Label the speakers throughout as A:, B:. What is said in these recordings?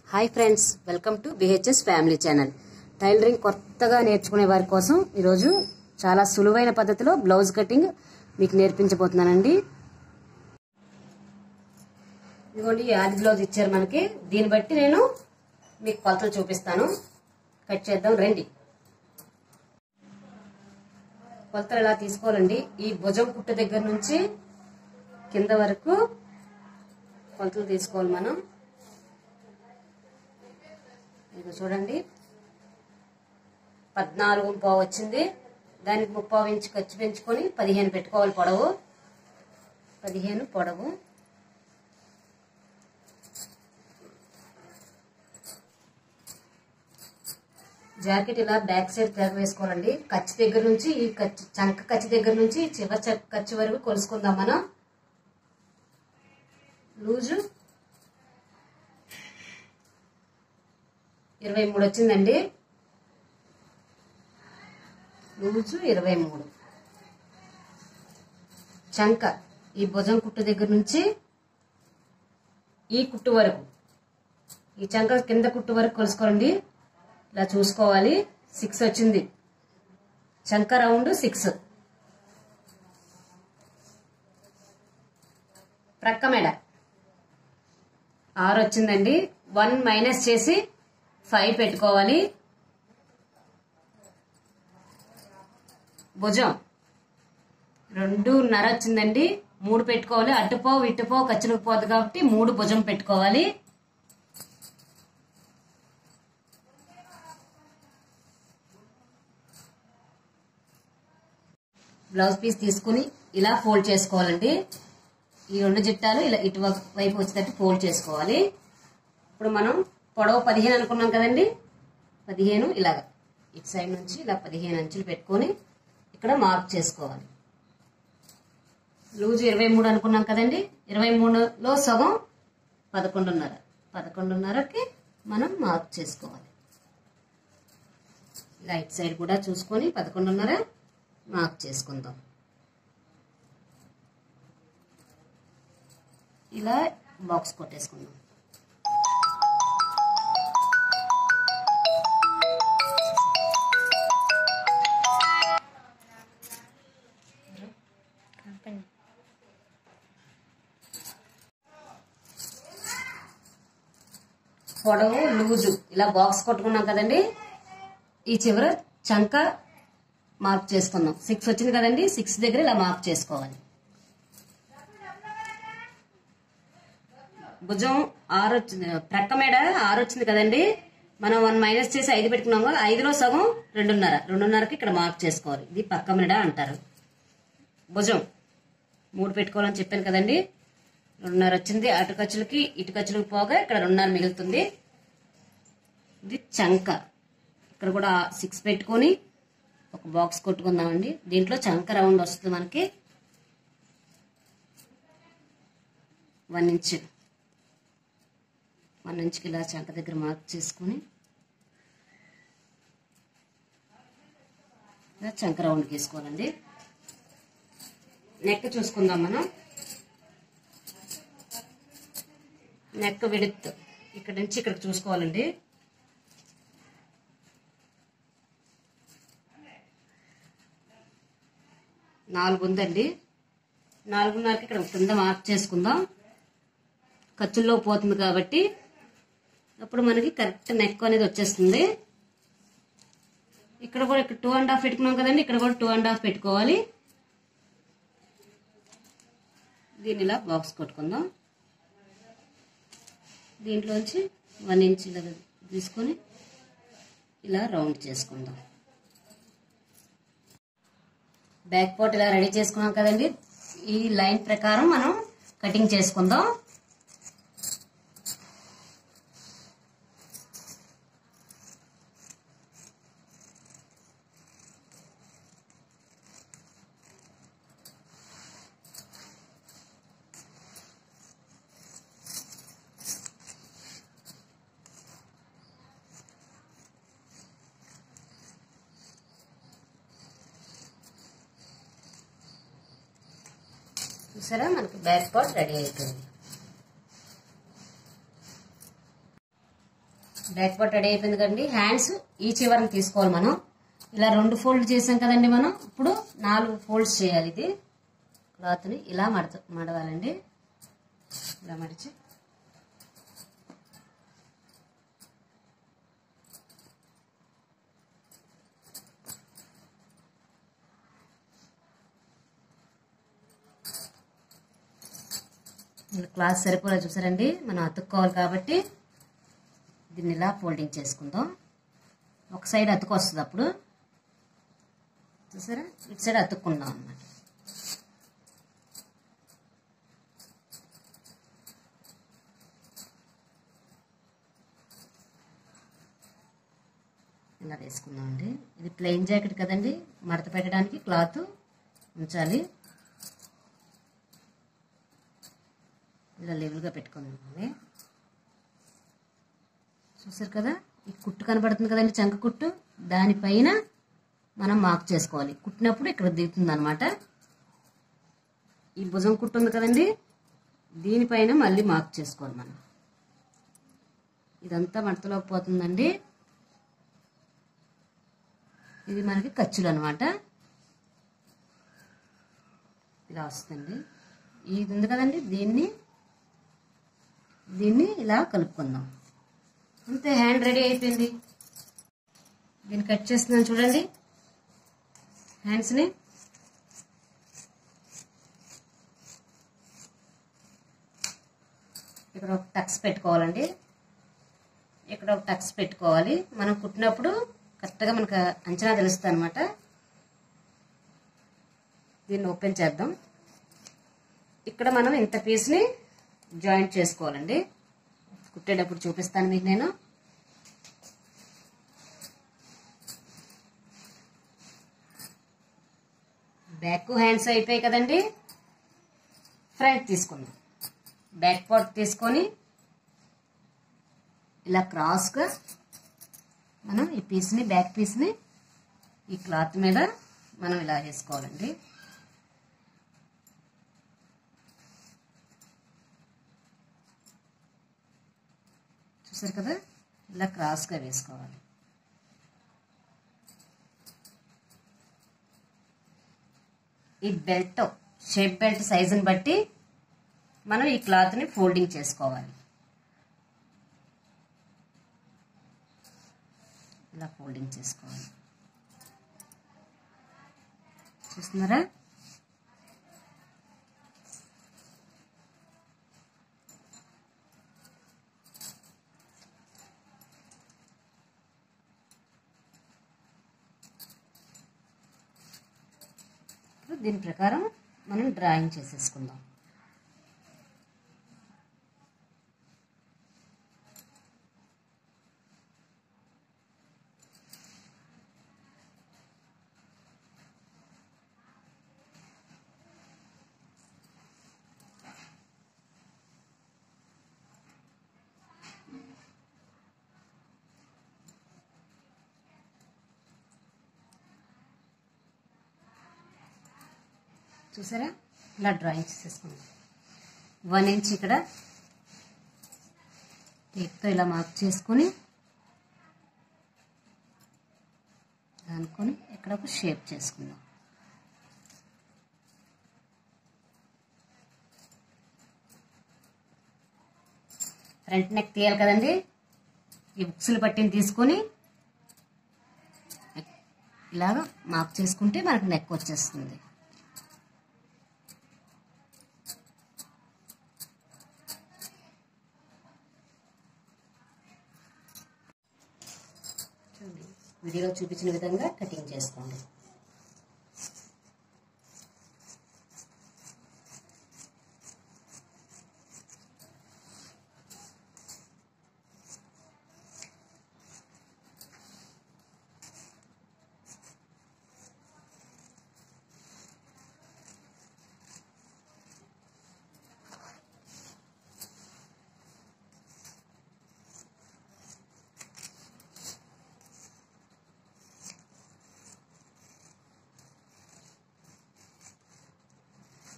A: hi friends welcome to B H S family channel tailoring కొత్తగా నేర్చుకునే వారి కోసం ఈరోజు చాలా సులువైన పద్ధతిలో బ్లౌజ్ కటింగ్ మీకు నేర్పించబోతున్నానండి ఇదిగోండి ఈ ఆది బ్లౌజ్ ఇచ్చారు మనకి దీన్ని బట్టి నేను మీకు కొలతలు చూపిస్తాను కట్ చేద్దాం రండి కొలతలు ఎలా తీసుకోవాలండి ఈ భుజం కుట్టు దగ్గర నుంచి కింద వరకు కొలతలు తీసుకోవాలి మనం ఇది చూడండి పద్నాలుగు పావు వచ్చింది దానికి ముప్పావు ఇంచు ఖర్చు పెంచుకొని పదిహేను పెట్టుకోవాలి పొడవు పదిహేను పొడవు జాకెట్ ఇలా బ్యాక్ సైడ్ తిరగ వేసుకోవాలండి ఖర్చు దగ్గర నుంచి ఈ ఖర్చు చంక ఖర్చు దగ్గర నుంచి చివరి చ- ఖర్చు వరకు కొలుసుకుందాం మనం లూజు ఇరవై మూడు వచ్చిందండి లూజు ఇరవై మూడు చంక ఈ భుజం కుట్టు దగ్గర నుంచి ఈ కుట్టు వరకు ఈ చంక కింద కుట్టు వరకు కొలుసుకోండి ఇలా చూసుకోవాలి సిక్స్ వచ్చింది చంక రౌండ్ సిక్స్ ప్రక్క మెడ ఆరు వచ్చిందండి వన్ మైనస్ చేసి ఫైవ్ పెట్టుకోవాలి భుజం రెండున్నర వచ్చిందండి మూడు పెట్టుకోవాలి అటుపో ఇటుపో ఖర్చులకు పోదు కాబట్టి మూడు భుజం పెట్టుకోవాలి బ్లౌజ్ పీస్ తీసుకుని ఇలా ఫోల్డ్ చేసుకోవాలండి ఈ రెండు జిట్టాలు ఇలా ఇటు వైపు వచ్చేటట్టు ఫోల్డ్ చేసుకోవాలి ఇప్పుడు మనం పొడవు పదిహేను అనుకున్నాం కదండి పదిహేను ఇలాగ ఇటు సైడ్ నుంచి ఇలా పదిహేను అంచులు పెట్టుకొని ఇక్కడ మార్క్ చేసుకోవాలి లూజు ఇరవై మూడు అనుకున్నాం కదండి ఇరవై మూడులో సగం పదకొండున్నర పదకొండున్నరకి మనం మార్క్ చేసుకోవాలి ఇలా ఇటు సైడ్ కూడా చూసుకొని పదకొండున్నర మార్క్ చేసుకుందాం ఇలా బాక్స్ కొట్టేసుకుందాం పొడవు లూజు ఇలా బాక్స్ కొట్టుకున్నాం కదండి ఈ చివర చంక మార్క్ చేసుకుందాం సిక్స్ వచ్చింది కదండి సిక్స్ దగ్గర ఇలా మార్క్ చేసుకోవాలి భుజం ఆరు వచ్చింది ప్రక్క మేడ ఆరు వచ్చింది కదండి మనం వన్ మైనస్ చేసి ఐదు పెట్టుకున్నాం కదా ఐదులో సగం రెండున్నర రెండున్నరకి ఇక్కడ మార్క్ చేసుకోవాలి ఇది పక్క మెడ అంటారు భుజం మూడు పెట్టుకోవాలని చెప్పాను కదండి రెండున్నర వచ్చింది అటు ఖర్చులకి ఇటు ఖర్చులకి పోగా ఇక్కడ రెండున్నర మిగులుతుంది ఇది చంక ఇక్కడ కూడా సిక్స్ పెట్టుకొని ఒక బాక్స్ కొట్టుకుందామండి దీంట్లో చంక రౌండ్ వస్తుంది మనకి వన్ ఇంచ్ వన్ ఇంచ్కి ఇలా చంక దగ్గర మార్క్ చేసుకొని ఇలా చంక రౌండ్ గీసుకోవాలండి నెక్ చూసుకుందాం మనం నెక్ విడుత్ ఇక్కడ నుంచి ఇక్కడ చూసుకోవాలండి నాలుగు ఉందండి నాలుగున్నరకి ఇక్కడ కింద మార్క్ చేసుకుందాం ఖర్చుల్లో పోతుంది కాబట్టి అప్పుడు మనకి కరెక్ట్ నెక్ అనేది వచ్చేస్తుంది ఇక్కడ కూడా ఇక్కడ టూ అండ్ హాఫ్ పెట్టుకున్నాం కదండి ఇక్కడ కూడా టూ అండ్ హాఫ్ పెట్టుకోవాలి దీన్ని ఇలా బాక్స్ కొట్టుకుందాం దీంట్లోంచి వన్ ఇంచ్ ఇలా తీసుకొని ఇలా రౌండ్ చేసుకుందాం బ్యాక్ పార్ట్ ఇలా రెడీ చేసుకున్నాం కదండి ఈ లైన్ ప్రకారం మనం కటింగ్ చేసుకుందాం చూసారా మనకి బ్యాక్ పార్ట్ రెడీ అయిపోయింది బ్యాక్ పార్ట్ రెడీ అయిపోయింది కదండి హ్యాండ్స్ ఈ చివరిని తీసుకోవాలి మనం ఇలా రెండు ఫోల్డ్ చేసాం కదండి మనం ఇప్పుడు నాలుగు ఫోల్డ్స్ చేయాలి ఇది క్లాత్ని ఇలా మడత మడవాలండి ఇలా మడిచి క్లాత్ సరిపోలే చూసారండి మనం అతుక్కోవాలి కాబట్టి దీన్ని ఇలా ఫోల్డింగ్ చేసుకుందాం ఒక సైడ్ అతుకు వస్తుంది అప్పుడు చూసారా ఇటు సైడ్ అతుక్కుందాం అన్నమాట ఇలా వేసుకుందాం అండి ఇది ప్లెయిన్ జాకెట్ కదండి మడత పెట్టడానికి క్లాత్ ఉంచాలి ఇలా లెవెల్గా పెట్టుకుందామండి చూసారు కదా ఈ కుట్టు కనబడుతుంది కదండి చంక కుట్టు దానిపైన మనం మార్క్ చేసుకోవాలి కుట్టినప్పుడు ఇక్కడ దిగుతుంది అనమాట ఈ భుజం కుట్టు ఉంది కదండి దీనిపైన మళ్ళీ మార్క్ చేసుకోవాలి మనం ఇదంతా మడతలోకి పోతుందండి ఇది మనకి ఖర్చులు అనమాట ఇలా వస్తుంది ఇది ఉంది కదండి దీన్ని దీన్ని ఇలా కలుపుకుందాం అంతే హ్యాండ్ రెడీ అయిపోయింది దీన్ని కట్ చేస్తున్నాను చూడండి హ్యాండ్స్ని ఇక్కడ ఒక టక్స్ పెట్టుకోవాలండి ఇక్కడ ఒక టక్స్ పెట్టుకోవాలి మనం కుట్టినప్పుడు కరెక్ట్గా మనకు అంచనా తెలుస్తుంది అనమాట దీన్ని ఓపెన్ చేద్దాం ఇక్కడ మనం ఇంత పీస్ని జాయింట్ చేసుకోవాలండి కుట్టేటప్పుడు చూపిస్తాను మీకు నేను బ్యాక్ హ్యాండ్స్ అయిపోయాయి కదండి ఫ్రంట్ తీసుకుందాం బ్యాక్ పార్ట్ తీసుకొని ఇలా క్రాస్గా మనం ఈ పీస్ని బ్యాక్ పీస్ని ఈ క్లాత్ మీద మనం ఇలా వేసుకోవాలండి చూసారు కదా ఇలా క్రాస్గా వేసుకోవాలి ఈ బెల్ట్ షేప్ బెల్ట్ సైజుని బట్టి మనం ఈ క్లాత్ని ఫోల్డింగ్ చేసుకోవాలి ఇలా ఫోల్డింగ్ చేసుకోవాలి చూస్తున్నారా ఇప్పుడు దీని ప్రకారం మనం డ్రాయింగ్ చేసేసుకుందాం చూసారా ఇలా డ్రాయింగ్ చేసేసుకుందాం వన్ ఇంచ్ ఇక్కడ టేప్తో ఇలా మార్క్ చేసుకొని అనుకొని ఇక్కడ ఒక షేప్ చేసుకుందాం ఫ్రంట్ నెక్ తీయాలి కదండి ఈ బుక్స్లు పట్టిని తీసుకొని ఇలాగా మార్క్ చేసుకుంటే మనకు నెక్ వచ్చేస్తుంది చూడండి వీడియోలో చూపించిన విధంగా కటింగ్ చేసుకోండి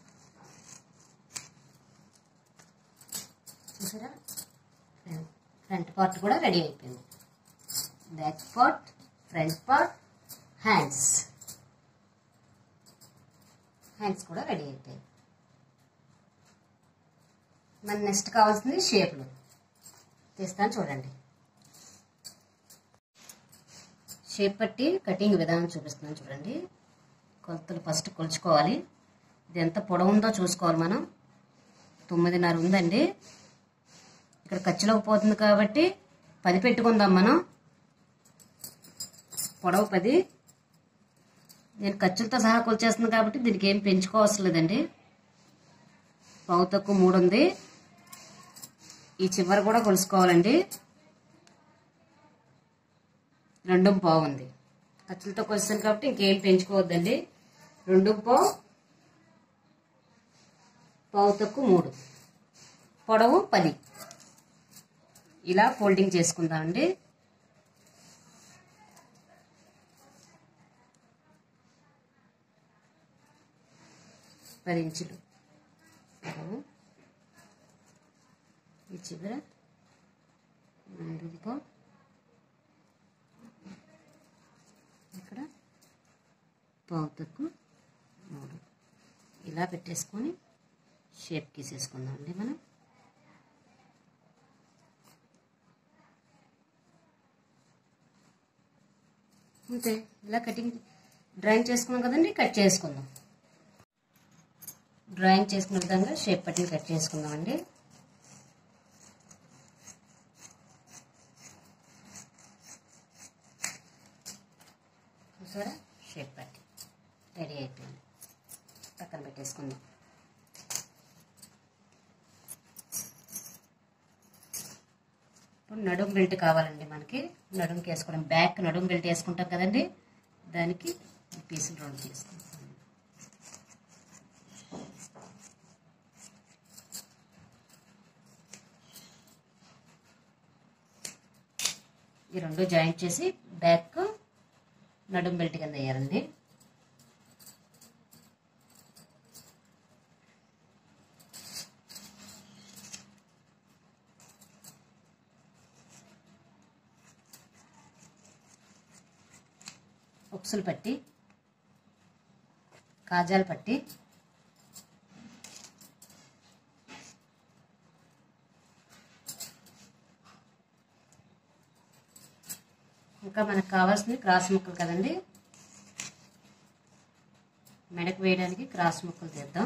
A: చూసారా ఫ్రంట్ పార్ట్ కూడా రెడీ అయిపోయింది back part front part hands hands కూడా రెడీ అయిపోయాయి మన నెక్స్ట్ కావాల్సింది షేప్లు తీస్తాను చూడండి షేప్ పట్టి కటింగ్ విధానం చూపిస్తున్నాను చూడండి కొలతలు ఫస్ట్ కొలుచుకోవాలి ఇది ఎంత పొడవు ఉందో చూసుకోవాలి మనం తొమ్మిదిన్నర ఉందండి ఇక్కడ ఖర్చులోకి పోతుంది కాబట్టి పది పెట్టుకుందాం మనం పొడవు పది నేను ఖర్చులతో సహా కొలిచేస్తుంది కాబట్టి దీనికి ఏం పెంచుకోవసరం లేదండి పావు తక్కువ మూడు ఉంది ఈ చివరి కూడా కొలుసుకోవాలండి రెండు పావు ఉంది ఖర్చులతో కొలుస్తాను కాబట్టి ఇంకేం పెంచుకోవద్దండి రెండు పావు పావు తక్కువ మూడు పొడవు పది ఇలా ఫోల్డింగ్ చేసుకుందామండి పది ఇంచులు పొడవు ఈ చివర రెండు పావు ఇక్కడ పావు తక్కువ మూడు ఇలా పెట్టేసుకొని షేప్ గీసేసుకుందాం అండి మనం అంతే ఇలా కటింగ్ డ్రాయింగ్ చేసుకున్నాం కదండి కట్ చేసుకుందాం డ్రాయింగ్ చేసుకున్న విధంగా షేప్ పట్టిని కట్ చేసుకుందాం అండి చూసారా షేప్ పట్టి రెడీ అయిపోయింది పక్కన పెట్టేసుకుందాం ఇప్పుడు నడుం బెల్ట్ కావాలండి మనకి నడుంకి వేసుకోవడం బ్యాక్ నడుం బెల్ట్ వేసుకుంటాం కదండి దానికి ఈ పీసులు రౌండ్ చేసుకుంటాం ఈ రెండు జాయింట్ చేసి బ్యాక్ నడుం బెల్ట్ కింద వేయాలండి ఉక్సులు పట్టి కాజాలు పట్టి ఇంకా మనకు కావాల్సింది క్రాస్ ముక్కలు కదండి మెడకు వేయడానికి క్రాస్ ముక్కలు తీద్దాం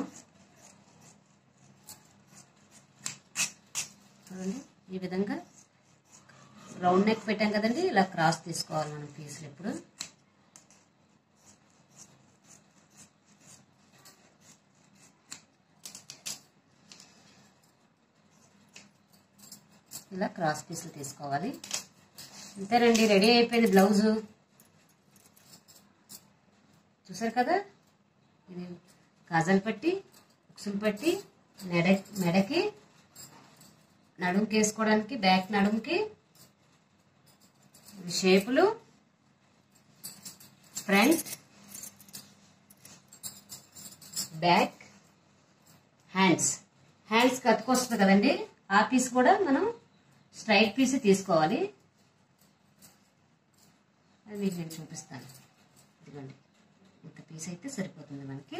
A: చూడండి ఈ విధంగా రౌండ్ నెక్ పెట్టాం కదండి ఇలా క్రాస్ తీసుకోవాలి మనం పీసులు ఇప్పుడు ఇలా క్రాస్ పీసులు తీసుకోవాలి అంతేనండి రెడీ అయిపోయింది బ్లౌజు చూసారు కదా ఇది కాజల్ పట్టి ఉక్సులు పట్టి మెడ మెడకి నడుముకి వేసుకోవడానికి బ్యాక్ నడుముకి షేపులు ఫ్రంట్ బ్యాక్ హ్యాండ్స్ హ్యాండ్స్ కత్తుకొస్తుంది కదండి ఆ పీస్ కూడా మనం స్ట్రైట్ పీస్ తీసుకోవాలి అది మీకు నేను చూపిస్తాను ఇదిగోండి ఇంత పీస్ అయితే సరిపోతుంది మనకి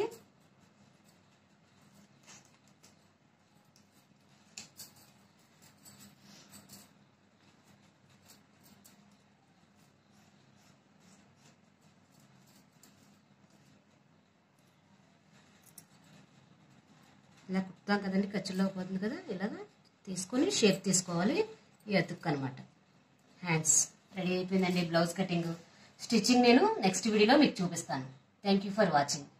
A: ఇలా కుడతాం కదండి ఖర్చులో పోతుంది కదా ఇలాగా తీసుకొని షేప్ తీసుకోవాలి ఈ అతుక్కు అనమాట హ్యాండ్స్ రెడీ అయిపోయిందండి బ్లౌజ్ కటింగ్ స్టిచ్చింగ్ నేను నెక్స్ట్ వీడియోలో మీకు చూపిస్తాను థ్యాంక్ యూ ఫర్ వాచింగ్